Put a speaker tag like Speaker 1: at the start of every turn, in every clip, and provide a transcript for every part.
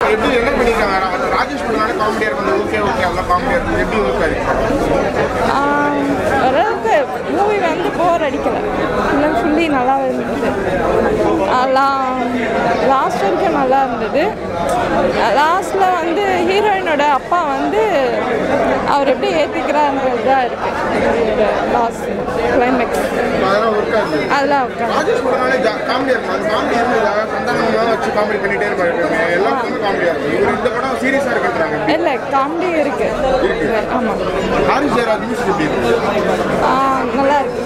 Speaker 1: இப்போ எப்படி என்ன பண்ணியிருக்காங்க ரா- ராஜேஷ் பண்ணாலே காமெடியாக இருக்கும் ஓகே ஓகே அதெல்லாம் காமெடியாக இருக்கும் எப்படி இருக்காரு
Speaker 2: ஆஹ் ஓரளவுக்கு மூவி வந்து போர் அடிக்கல ஃபுல் ஃபுல்லி நல்லா இருந்தது லாஸ்ட் வரைக்கும் நல்லா இருந்தது லாஸ்ட்டில் வந்து ஹீரோயினோட அப்பா வந்து அவர் எப்படி ஏற்றிக்கிறான்றது தான் இருக்குது லாஸ்ட் கிளைமேக்ஸ்
Speaker 1: அதெல்லாம் ஒர்க் ஆகுது
Speaker 2: அதெல்லாம் உட்காந்து
Speaker 1: ராஜேஷ் பண்ணாலே காமெடியாக இருக்கும் அந்த காமெடி இருந்ததா சந்தானமாக வச்சு காமெடி பண்ணிட்டே இருப்பாரு எப்பவுமே. எல்லாத்துக்குமே காமெடியாக இருக்கும் இவர் இந்த படம் சீரியஸாக இருக்குன்றாங்க
Speaker 2: இல்லை காமெடி இருக்குது ஆமாம்
Speaker 1: ஹாரி ஜெயராஜ் மியூசிக் எப்படி இருக்கு
Speaker 2: நல்லா இருக்கு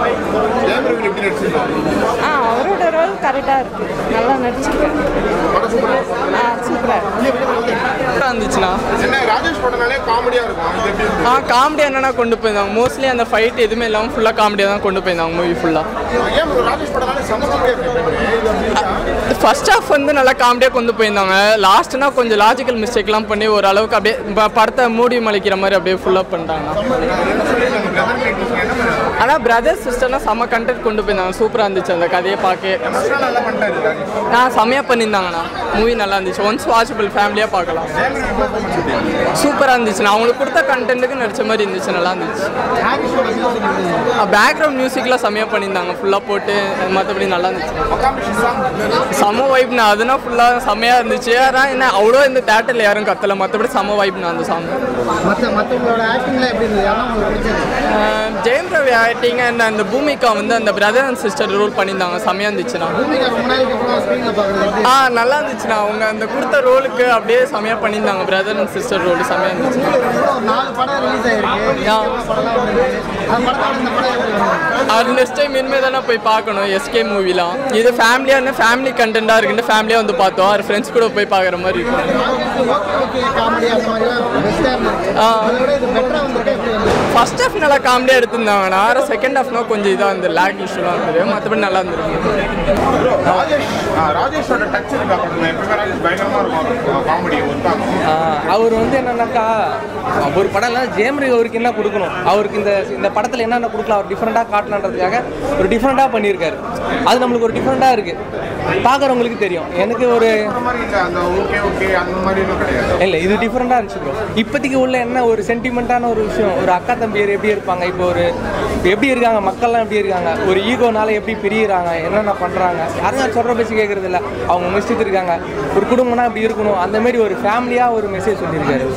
Speaker 1: ஜெயம் ரவி எப்படி நடிச்சிருக்காரு
Speaker 2: ஆ அவரோட ரோல் கரெக்டாக இருக்குது நல்லா நடிச்சிருக்கேன்
Speaker 1: படம் சூப்பராக
Speaker 2: ஆ சூப்பராக
Speaker 3: சூப்பராக இருந்துச்சுண்ணா
Speaker 1: என்ன ராஜேஷ் பண்ணனாலே காமெடியாக இருக்கும் இது எப்படி இருக்கு
Speaker 3: ஆ காமெடி என்னென்னா கொண்டு போயிருந்தாங்க மோஸ்ட்லி அந்த ஃபைட் எதுவுமே இல்லாமல் ஃபுல்லாக காமெடியாக தான் கொண்டு போயிருந்தாங்க மூவி ஃபுல்லாக
Speaker 1: ஏன் bro ராஜேஷ் பண்ணனாலே செம்ம காமெடியாக இருக்கு இது அப்படின்னா
Speaker 3: ஃபர்ஸ்ட் ஹாஃப் வந்து நல்லா காமெடியாக கொண்டு போயிருந்தாங்க லாஸ்ட்னா கொஞ்சம் லாஜிக்கல் மிஸ்டேக்லாம் பண்ணி ஓரளவுக்கு அப்படியே ப- படத்தை மூடி மலிக்கிற மாதிரி அப்படியே ஃபுல்லாக பண்ணிட்டாங்கண்ணா
Speaker 1: என்ன சொல்லியிருக்காங்க பிரதர் மேக்கிங் என்ன பண்ணாங்க
Speaker 3: ஆனால் பிரதர்ஸ் சிஸ்டர்லாம் செம்ம கண்டென்ட் கொண்டு போயிருந்தாங்க சூப்பராக இருந்துச்சு அந்த கதையை பார்க்க
Speaker 1: எமோஷனல் நல்லா பண்ணிட்டாரு ராஜேஷ்
Speaker 3: நான் செம்மையாக பண்ணியிருந்தாங்கண்ணா மூவி நல்லா இருந்துச்சு ஒன்ஸ் வாட்சபிள் ஃபேமிலியாக பார்க்கலாம்
Speaker 1: ஜெயம் ரவி பர்ஃபார்மன்ஸ் எப்படி இருக்கு
Speaker 3: சூப்பராக இருந்துச்சுண்ணா அவங்களுக்கு கொடுத்த கண்டென்ட்டுக்கு நடிச்ச மாதிரி இருந்துச்சு நல்லா இருந்துச்சு
Speaker 1: ஹாரிஸோட மியூசிக் எப்படி இருக்கு
Speaker 3: பேக்ரவுண்ட் மியூசிக்லாம் செம்மையாக பண்ணியிருந்தாங்க ஃபுல்லாக போட்டு மற்றபடி நல்லா இருந்துச்சு
Speaker 1: அகாமிஷன் சாங்
Speaker 3: செம்ம வைப்னா அதுனா ஃபுல்லாக செம்மையாக இருந்துச்சு ஆனால் என்ன அவ்வளோ இந்த தேட்டரில் யாரும் கத்தலை மற்றபடி செம்ம வைப்னா அந்த சாங்
Speaker 4: மற்ற மற்றவங்களோட ஆக்டிங்லாம் எப்படி இருந்தது யாரும் உங்களுக்கு பிடிச்சது
Speaker 3: ஜெயம் ரவி ஆக்டிங் அண்ட் அந்த பூமிகா வந்து அந்த பிரதர் அண்ட் சிஸ்டர் ரோல் பண்ணியிருந்தாங்க செம்மையாக இருந்துச்சுண்ணா
Speaker 4: பூமிகா ரொம்ப நாளைக்கு அப்புறம் ஸ்க்ரீனில் பார்க்குறது எப்படி
Speaker 3: ஆ நல்லா இருந்துச்சுண்ணா அவங்க அந்த கொடுத்த ரோலுக்கு அப்படியே செம்மையாக பண்ணியிருந்தாங்க பிரதர் அண்ட் சிஸ்டர் ரோல் செம்மையாக இருந்துச்சு
Speaker 4: இன்னும் ஒரு நாலு படம் ரிலீஸ் ஆயிருக்கு
Speaker 3: ஆ.
Speaker 4: படம்லாம் வந்துருக்கு அந்த படத்தோட இந்த படம் எப்படி வரும்
Speaker 3: அது நெக்ஸ்ட் டைம் இனிமே தானே போய் பார்க்கணும் எஸ்கே மூவிலாம் இது ஃபேமிலியான ஃபேமிலி கண்டென்ட்டாக இருக்குன்னு ஃபேமிலியாக வந்து பார்த்தோம் அது ஃப்ரெண்ட்ஸ் கூட போய் பார்க்குற மாதிரி இருக்கும்
Speaker 4: ஓகே ஓகே காமெடி அந்த மாதிரிலாம் பெஸ்ட்டாக இருந்திருக்கு
Speaker 3: ஆ.
Speaker 4: அதை விட இது பெட்டராக வந்திருக்கு எப்படி வந்து
Speaker 3: ஃபர்ஸ்ட் ஹாஃப் நல்லா காமெடியாக எடுத்திருந்தாங்கண்ணா செகண்ட் ஹாஃப்னா கொஞ்சம் இதாக இருந்தது லேக் இஷ்யூலாம் இருந்தது மற்றபடி நல்லா இருந்திருக்கு
Speaker 1: ராஜேஷ் ஆ, ராஜேஷோட டச் இருக்கா படத்துல எப்பவுமே ராஜேஷ் பயங்கரமா இருக்கும் காமெடி ஒர்க் ஆகும்
Speaker 5: அவர் வந்து என்னன்னாக்கா ஒரு படம் இல்லை ஜேம்ரி அவருக்கு என்ன கொடுக்கணும் அவருக்கு இந்த இந்த படத்தில் என்னென்ன கொடுக்கலாம் அவர் டிஃப்ரெண்ட்டாக காட்டணுன்றதுக்காக ஒரு டிஃப்ரெண்ட்டாக பண்ணியிருக்காரு அது நம்மளுக்கு ஒரு டிஃப்ரெண்ட்டாக இருக்குது பார்க்குறவங்களுக்கு தெரியும் எனக்கு ஒரு
Speaker 1: அந்த மாதிரி இல்ல அந்த ஓகே ஓகே அந்த மாதிரி எல்லாம் கிடையாது
Speaker 5: இல்லை இது டிஃப்ரெண்ட்டாக இருந்துச்சு ப்ரோ இப்போதைக்கு உள்ள என்ன ஒரு சென்டிமெண்ட்டான ஒரு விஷயம் ஒரு அக்கா தம்பியர் எப்படி இருப்பாங்க இப்போ ஒரு இப்போ எப்படி இருக்காங்க மக்கள்லாம் எப்படி இருக்காங்க ஒரு ஈகோனால எப்படி பிரியிறாங்க என்னென்ன பண்ணுறாங்க யாரும் சொல்கிற பேச்சு கேட்குறது இல்லை அவங்க முடிச்சுட்டு இருக்காங்க ஒரு குடும்பம்னா இப்படி இருக்கணும் அந்த மாதிரி ஒரு ஃபேமிலியாக ஒரு மெசேஜ் சொல்லியிருக்காரு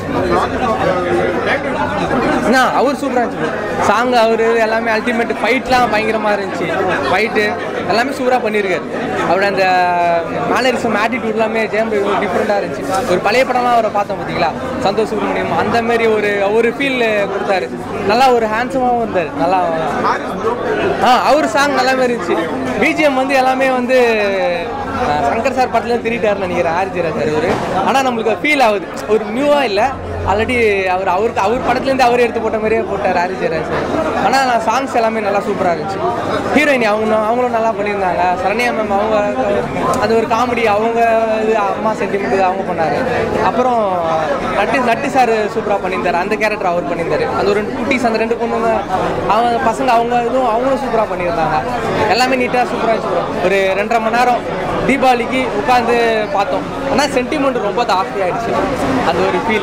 Speaker 5: அண்ணா அவர் சூப்பராக இருந்துச்சு சாங் அவர் எல்லாமே அல்டிமேட் ஃபைட்லாம் பயங்கரமாக இருந்துச்சு ஃபைட்டு எல்லாமே சூப்பராக பண்ணியிருக்காரு அவரோட அந்த மேனரிசம் ஆட்டிடியூட் எல்லாமே ஜெயம் டிஃப்ரெண்ட்டாக இருந்துச்சு ஒரு பழைய படம்லாம் அவரை பார்த்தோம் பார்த்தீங்களா சந்தோஷ் சுப்ரமணியம் அந்த மாதிரி ஒரு ஒரு ஃபீல் கொடுத்தாரு நல்லா ஒரு ஹேண்ட்ஸமாகவும் இருந்தார் நல்லா ஆ அவர் சாங் நல்லாவே இருந்துச்சு பிஜிஎம் வந்து எல்லாமே வந்து அஹ், சங்கர் சார் படத்துல திரிட்டாருன்னு நினைக்கிறேன் ஆர்ஜிரா சார் ஒரு ஆனால் நம்மளுக்கு ஃபீல் ஆகுது ஒரு நியூவாக இல்லை ஆல்ரெடி அவர் அவருக்கு அவர் படத்துலேருந்து அவர் எடுத்து போட்ட மாதிரியே போட்டார் ஆர்ஜிரா சார் ஆனால் சாங்ஸ் எல்லாமே நல்லா சூப்பராக இருந்துச்சு ஹீரோயினி அவங்க அவங்களும் நல்லா பண்ணியிருந்தாங்க சரண்யா மேம் அவங்க அது ஒரு காமெடி அவங்க இது அம்மா சென்டிமெண்ட் அவங்க பண்ணார் அப்புறம் நட்டி நட்டி சார் சூப்பராக பண்ணியிருந்தார் அந்த கேரக்டர் அவர் பண்ணியிருந்தாரு அந்த ஒரு குட்டீஸ் அந்த ரெண்டு பொண்ணுங்க அவங்க பசங்க அவங்க இதுவும் அவங்களும் சூப்பராக பண்ணியிருந்தாங்க எல்லாமே நீட்டாக சூப்பராக இருந்துச்சு bro. ஒரு ரெண்டரை மணி நேரம் தீபாவளிக்கு உட்காந்து பார்த்தோம் ஆனால் சென்டிமெண்ட் ரொம்ப ஜாஸ்தி ஆயிடுச்சு அந்த ஒரு ஃபீல்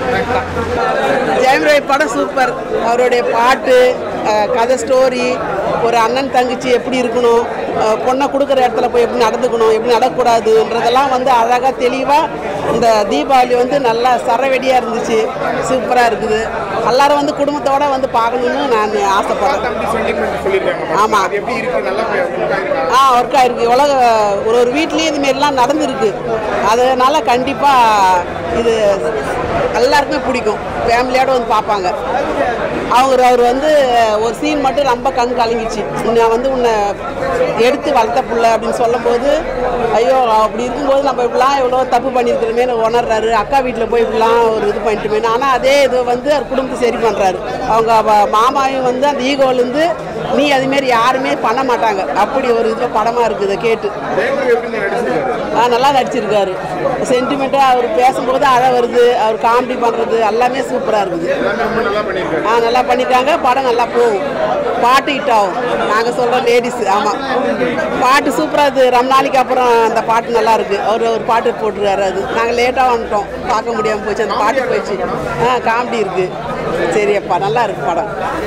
Speaker 6: ஜெயம் ரவி படம் சூப்பர் அவருடைய பாட்டு அஹ், கதை ஸ்டோரி ஒரு அண்ணன் தங்கச்சி எப்படி இருக்கணும் அஹ், பொண்ணை கொடுக்குற இடத்துல போய் எப்படி நடந்துக்கணும் எப்படி நடக்கக்கூடாதுன்றதெல்லாம் வந்து அழகாக தெளிவாக இந்த தீபாவளி வந்து நல்லா சரவெடியாக இருந்துச்சு சூப்பராக இருக்குது எல்லாரும் வந்து குடும்பத்தோட வந்து பார்க்கணுன்னு நான் ஆசைப்படுறேன்
Speaker 1: தம்பி சென்டிமெண்ட் சொல்லியிருக்காங்க
Speaker 6: ஆமா.
Speaker 1: அது எப்படி இருக்கு நல்லா work ஆயிருக்கா?
Speaker 6: ஆ ஒர்க் ஆயிருக்கு உலக ஒரு ஒரு வீட்லேயும் இதுமாரிலாம் நடந்திருக்கு அதனால கண்டிப்பாக இது எல்லாருக்குமே பிடிக்கும் ஃபேமிலியோட வந்து பார்ப்பாங்க அவங்க அவர் வந்து ஒரு சீன் மட்டும் ரொம்ப கண் கலங்கிச்சு நான் வந்து உன்னை எடுத்து வளர்த்த புள்ள அப்படின்னு சொல்லும்போது ஐயோ அப்படி இருக்கும்போது நம்ம இப்படிலாம் எவ்வளோ தப்பு பண்ணியிருக்கிறோமேனு உணர்றாரு அக்கா வீட்டில் போய் இப்படிலாம் ஒரு இது பண்ணிட்டுமேனு ஆனால் அதே இது வந்து அவர் குடும்பத்தை சரி பண்ணுறாரு அவங்க அவ- மாமாவும் வந்து அந்த ஈகோலேருந்து நீ அதுமாரி யாருமே பண்ண மாட்டாங்க அப்படி ஒரு இதில் படமாக இருக்குது கேட்டு
Speaker 1: ஜெயமூர்த்தி எப்படி நடிச்சிருக்காரு
Speaker 6: ஆ நல்லா நடிச்சிருக்காரு சென்டிமெண்ட்டாக அவர் பேசும்போது அழ வருது அவர் காமெடி பண்ணுறது எல்லாமே சூப்பராக இருக்குது
Speaker 1: எல்லாமே ரொம்ப நல்லா பண்ணியிருக்காரு
Speaker 6: ஆ நல்லா பண்ணியிருக்காங்க படம் நல்லா போகும் பாட்டு ஹிட் ஆகும் நாங்கள் சொல்கிற லேடிஸ் ஆமாம் பாட்டு சூப்பராக இருக்குது ரொம்ப நாளைக்கு அப்புறம் அந்த பாட்டு நல்லா இருக்குது அவர் ஒரு பாட்டு போட்டுருக்காரு அது நாங்கள் லேட்டாக வந்துட்டோம் பார்க்க முடியாமல் போச்சு அந்த பாட்டு போயிடுச்சு ஆ காமெடி இருக்குது சரி அப்பா நல்லா இருக்கு படம்